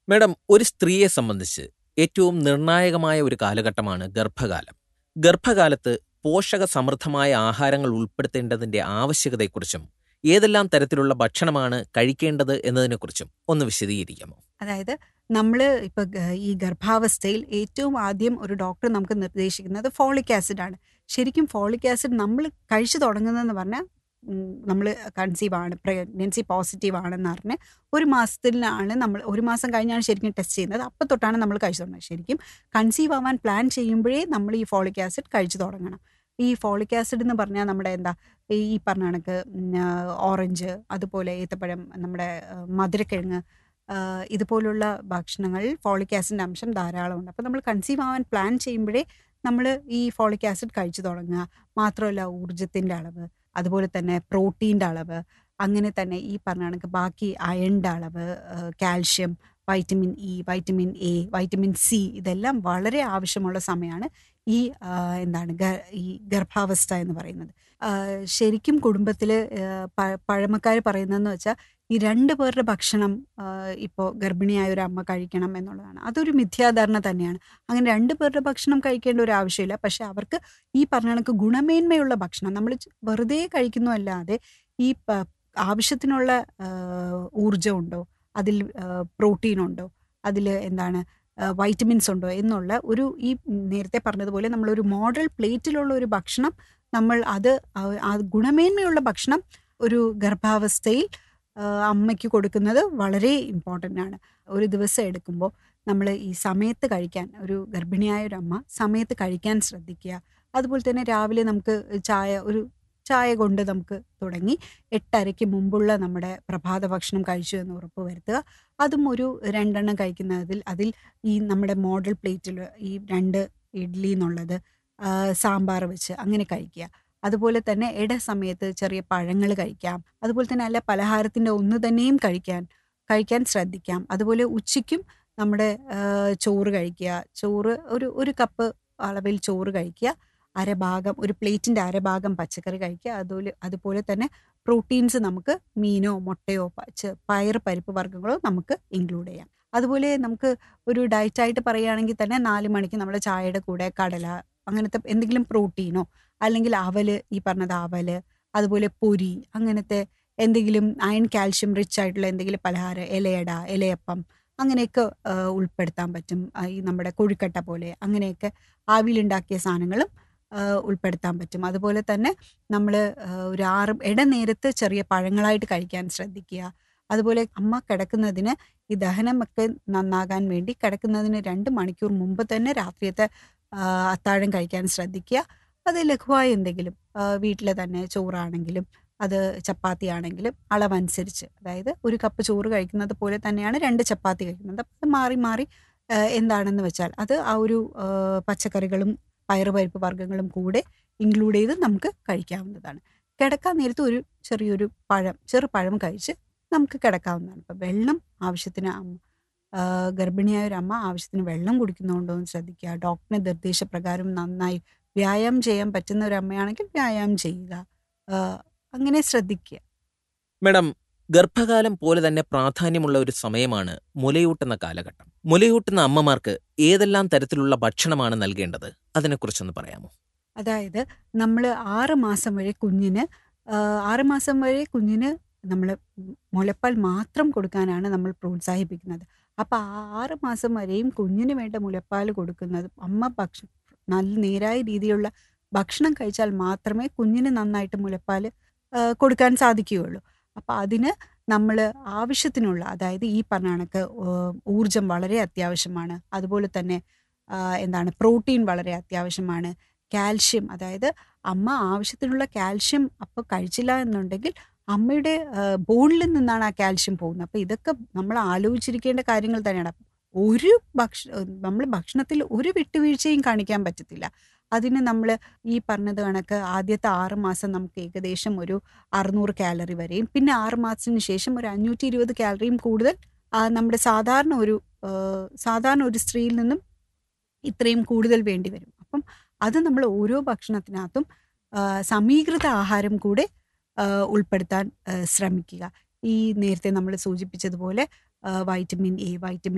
madam ഒരു സ്ത്രീയെ സംബന്ധിച്ച് ഏറ്റവും നിർണായകമായ ഒരു കാലഘട്ടമാണ് ഗർഭകാലം ഗർഭകാലത്ത് പോഷക സമൃദ്ധമായ ആഹാരങ്ങൾ ഉൾപ്പെടുത്തേണ്ടതിന്റെ ആവശ്യകതയെക്കുറിച്ചും ഏതെല്ലാം തരത്തിലുള്ള ഭക്ഷണമാണ് കഴിക്കേണ്ടത് എന്നതിനെക്കുറിച്ചും ഒന്ന് വിശദീകരിക്കാമോ അതായത് നമ്മൾ ഇപ്പൊ ഗ- ഈ ഗർഭാവസ്ഥയിൽ ഏറ്റവും ആദ്യം ഒരു ഡോക്ടർ നമുക്ക് നിർദ്ദേശിക്കുന്നത് ഫോളിക് ആസിഡ് ആണ് ശരിക്കും ഫോളിക് ആസിഡ് നമ്മൾ കഴിച്ചു തുടങ്ങുന്നതെന്ന് പറഞ്ഞാൽ നമ്മൾ കൺസീവ് ആണ് പ്രഗ്നൻസി പോസിറ്റീവ് ആണെന്ന് പറഞ്ഞ് ഒരു മാസത്തിലാണ് നമ്മൾ ഒരു മാസം കഴിഞ്ഞാണ് ശരിക്കും ടെസ്റ്റ് ചെയ്യുന്നത് അപ്പം തൊട്ടാണ് നമ്മൾ കഴിച്ചു തുടങ്ങുന്നത് ശരിക്കും കൺസീവ് ആവാൻ പ്ലാൻ ചെയ്യുമ്പോഴേ നമ്മൾ ഈ ഫോളിക് ആസിഡ് കഴിച്ചു തുടങ്ങണം ഈ ഫോളിക് ആസിഡ് എന്ന് പറഞ്ഞാൽ നമ്മുടെ എന്താ ഈ പറഞ്ഞ കണക്ക് ഉം, ആ, ഓറഞ്ച് അതുപോലെ ഏത്തപ്പഴം നമ്മുടെ ആ, മധുരക്കിഴങ്ങ് ആ, ഇതുപോലുള്ള ഭക്ഷണങ്ങളിൽ ഫോളിക് ആസിഡിൻ്റെ അംശം ധാരാളമുണ്ട് അപ്പോൾ നമ്മൾ കൺസീവ് ആവാൻ പ്ലാൻ ചെയ്യുമ്പോഴേ നമ്മൾ ഈ ഫോളിക് ആസിഡ് കഴിച്ചു തുടങ്ങുക മാത്രമല്ല ഊർജത്തിൻ്റെ അളവ് അതുപോലെ തന്നെ പ്രോട്ടീൻ്റെ അളവ് അങ്ങനെ തന്നെ ഈ പറഞ്ഞ കണക്ക് ബാക്കി അയണിൻ്റെ അളവ് calcium vitamin E vitamin A vitamin C ഇതെല്ലാം വളരെ ആവശ്യമുള്ള സമയമാണ് ഈ ആ, എന്താണ് ഗ- ഈ ഗർഭാവസ്ഥ എന്ന് പറയുന്നത് ആ, ശരിക്കും കുടുംബത്തിൽ പഴമക്കാർ പറയുന്നതെന്ന് വെച്ചാൽ ഈ രണ്ട് പേരുടെ ഭക്ഷണം ഇപ്പോൾ ഗർഭിണിയായ ഒരു അമ്മ കഴിക്കണം എന്നുള്ളതാണ് അതൊരു മിഥ്യാധാരണ തന്നെയാണ് അങ്ങനെ രണ്ട് പേരുടെ ഭക്ഷണം കഴിക്കേണ്ട ഒരു ആവശ്യമില്ല പക്ഷെ അവർക്ക് ഈ പറഞ്ഞ കണക്ക് ഗുണമേന്മയുള്ള ഭക്ഷണം നമ്മൾ വെറുതെ കഴിക്കുന്നു അല്ലാതെ ഈ പ- ആവശ്യത്തിനുള്ള ഊർജം ഉണ്ടോ അതിൽ പ്രോട്ടീൻ ഉണ്ടോ അതിൽ എന്താണ് വൈറ്റമിൻസ് ഉണ്ടോ എന്നുള്ള ഒരു ഈ നേരത്തെ പറഞ്ഞതുപോലെ നമ്മളൊരു മോഡൽ പ്ലേറ്റിലുള്ള ഒരു ഭക്ഷണം നമ്മൾ അത് ആ- ആ ഗുണമേന്മയുള്ള ഭക്ഷണം ഒരു ഗർഭാവസ്ഥയിൽ ആ, അമ്മയ്ക്ക് കൊടുക്കുന്നത് വളരെ ഇമ്പോർട്ടൻ്റ് ആണ് ഒരു ദിവസം എടുക്കുമ്പോൾ നമ്മൾ ഈ സമയത്ത് കഴിക്കാൻ ഒരു ഗർഭിണിയായ ഒരു അമ്മ സമയത്ത് കഴിക്കാൻ ശ്രദ്ധിക്കുക അതുപോലെ തന്നെ രാവിലെ നമുക്ക് ചായ ഒരു ചായ കൊണ്ട് നമുക്ക് തുടങ്ങി എട്ടരയ്ക്ക് മുമ്പുള്ള നമ്മുടെ പ്രഭാത ഭക്ഷണം കഴിച്ചു എന്ന് ഉറപ്പ് വരുത്തുക അതും ഒരു രണ്ടെണ്ണം കഴിക്കുന്നതിൽ അതിൽ ഈ നമ്മുടെ മോഡൽ പ്ലേറ്റിൽ ഈ രണ്ട് ഇഡ്ഡലി എന്നുള്ളത് ആ, സാമ്പാർ വെച്ച് അങ്ങനെ കഴിക്കുക അതുപോലെ തന്നെ ഇട സമയത്ത് ചെറിയ പഴങ്ങൾ കഴിക്കാം അതുപോലെ തന്നെ അല്ല പലഹാരത്തിൻ്റെ ഒന്ന് തന്നെയും കഴിക്കാൻ കഴിക്കാൻ ശ്രദ്ധിക്കാം അതുപോലെ ഉച്ചയ്ക്കും നമ്മുടെ ആ, ചോറ് കഴിക്കുക ചോറ് ഒരു ഒരു കപ്പ് അളവിൽ ചോറ് കഴിക്കുക അരഭാഗം ഒരു പ്ലേറ്റിൻ്റെ അരഭാഗം പച്ചക്കറി കഴിക്കുക അതുപോലെ അതുപോലെ തന്നെ പ്രോട്ടീൻസ് നമുക്ക് മീനോ മുട്ടയോ പച്ച പയർ പരിപ്പ് വർഗ്ഗങ്ങളോ നമുക്ക് ഇൻക്ലൂഡ് ചെയ്യാം അതുപോലെ നമുക്ക് ഒരു ഡയറ്റായിട്ട് പറയുകയാണെങ്കിൽ തന്നെ നാല് മണിക്ക് നമ്മുടെ ചായയുടെ കൂടെ കടല അങ്ങനത്തെ എന്തെങ്കിലും പ്രോട്ടീനോ അല്ലെങ്കിൽ അവല് ഈ പറഞ്ഞത് അവല് അതുപോലെ പൊരി അങ്ങനത്തെ എന്തെങ്കിലും അയൺ കാൽഷ്യം റിച്ച് ആയിട്ടുള്ള എന്തെങ്കിലും പലഹാരം ഇലയട ഇലയപ്പം അങ്ങനെയൊക്കെ ആ, ഉൾപ്പെടുത്താൻ പറ്റും ആ, ഈ നമ്മുടെ കൊഴുക്കട്ട പോലെ അങ്ങനെയൊക്കെ ആവിയിലുണ്ടാക്കിയ സാധനങ്ങളും ആ, ഉൾപ്പെടുത്താൻ പറ്റും അതുപോലെ തന്നെ നമ്മൾ ഒരു ആറ് ഇടനേരത്ത് ചെറിയ പഴങ്ങളായിട്ട് കഴിക്കാൻ ശ്രദ്ധിക്കുക അതുപോലെ അമ്മ കിടക്കുന്നതിന് ഈ ദഹനമൊക്കെ നന്നാകാൻ വേണ്ടി കിടക്കുന്നതിന് രണ്ട് മണിക്കൂർ മുമ്പ് തന്നെ രാത്രിയത്തെ ആ, അത്താഴം കഴിക്കാൻ ശ്രദ്ധിക്കുക അത് ലഘുവായ എന്തെങ്കിലും വീട്ടിൽ തന്നെ ചോറാണെങ്കിലും അത് ചപ്പാത്തി ആണെങ്കിലും അളവനുസരിച്ച് അതായത് ഒരു കപ്പ് ചോറ് കഴിക്കുന്നത് പോലെ തന്നെയാണ് രണ്ട് ചപ്പാത്തി കഴിക്കുന്നത് അപ്പം അത് മാറി മാറി ആ, എന്താണെന്ന് വെച്ചാൽ അത് ആ ഒരു ആ, പച്ചക്കറികളും പയറുപരിപ്പ് വർഗ്ഗങ്ങളും കൂടെ ഇൻക്ലൂഡ് ചെയ്ത് നമുക്ക് കഴിക്കാവുന്നതാണ് കിടക്കാൻ നേരത്ത് ഒരു ചെറിയൊരു പഴം ചെറു പഴം കഴിച്ച് നമുക്ക് കിടക്കാവുന്നതാണ് ഇപ്പം വെള്ളം ആവശ്യത്തിന് അമ്മ ആ, ഗർഭിണിയായ ഒരു അമ്മ ആവശ്യത്തിന് വെള്ളം കുടിക്കുന്നുണ്ടോ എന്ന് ശ്രദ്ധിക്കുക ഡോക്ടറിന്റെ നിർദ്ദേശപ്രകാരം നന്നായി വ്യായാമം ചെയ്യാൻ പറ്റുന്ന ഒരു അമ്മയാണെങ്കിൽ വ്യായാമം ചെയ്യുക ആ, അങ്ങനെ ശ്രദ്ധിക്കുക മേഡം ഗർഭകാലം പോലെ തന്നെ പ്രാധാന്യമുള്ള ഒരു സമയമാണ് മുലയൂട്ടുന്ന കാലഘട്ടം മുലയൂട്ടുന്ന അമ്മമാർക്ക് ഏതെല്ലാം തരത്തിലുള്ള ഭക്ഷണമാണ് നൽകേണ്ടത് അതിനെക്കുറിച്ചൊന്ന് പറയാമോ അതായത് നമ്മൾ ആറ് മാസം വരെ കുഞ്ഞിന് ആ, ആറ് മാസം വരെ കുഞ്ഞിന് നമ്മൾ മുലപ്പാൽ മാത്രം കൊടുക്കാനാണ് നമ്മൾ പ്രോത്സാഹിപ്പിക്കുന്നത് അപ്പം ആ ആറ് മാസം വരെയും കുഞ്ഞിന് വേണ്ട മുലപ്പാൽ കൊടുക്കുന്നത് അമ്മ ഭക്ഷണം നല്ല നേരായ രീതിയിലുള്ള ഭക്ഷണം കഴിച്ചാൽ മാത്രമേ കുഞ്ഞിന് നന്നായിട്ട് മുലപ്പാൽ ആ, കൊടുക്കാൻ സാധിക്കുകയുള്ളൂ അപ്പം അതിന് നമ്മൾ ആവശ്യത്തിനുള്ള അതായത് ഈ പറഞ്ഞ കണക്ക് ഏഹ്, ഊർജം വളരെ അത്യാവശ്യമാണ് അതുപോലെ തന്നെ ആ, എന്താണ് പ്രോട്ടീൻ വളരെ അത്യാവശ്യമാണ് കാൽഷ്യം അതായത് അമ്മ ആവശ്യത്തിനുള്ള കാൽഷ്യം അപ്പോൾ കഴിച്ചില്ല എന്നുണ്ടെങ്കിൽ അമ്മയുടെ ബോണിൽ നിന്നാണ് ആ കാൽഷ്യം പോകുന്നത് അപ്പോൾ ഇതൊക്കെ നമ്മൾ ആലോചിച്ചിരിക്കേണ്ട കാര്യങ്ങൾ തന്നെയാണ് അപ്പം ഒരു ഭക്ഷ നമ്മൾ ഭക്ഷണത്തിൽ ഒരു വിട്ടുവീഴ്ചയും കാണിക്കാൻ പറ്റത്തില്ല അതിന് നമ്മൾ ഈ പറഞ്ഞത് കണക്ക് ആദ്യത്തെ ആറ് മാസം നമുക്ക് ഏകദേശം ഒരു അറുന്നൂറ് കാലറി വരെയും പിന്നെ ആറ് മാസത്തിന് ശേഷം ഒരു അഞ്ഞൂറ്റി ഇരുപത് കാലറിയും കൂടുതൽ ആ, നമ്മുടെ സാധാരണ ഒരു ആ, സാധാരണ ഒരു സ്ത്രീയിൽ നിന്നും ഇത്രയും കൂടുതൽ വേണ്ടി വരും അപ്പം അത് നമ്മൾ ഓരോ ഭക്ഷണത്തിനകത്തും ആ, സമീകൃത ആഹാരം കൂടെ ആ, ഉൾപ്പെടുത്താൻ ആ, ശ്രമിക്കുക ഈ നേരത്തെ നമ്മൾ സൂചിപ്പിച്ചതുപോലെ ആ, വൈറ്റമിൻ എ വൈറ്റമിൻ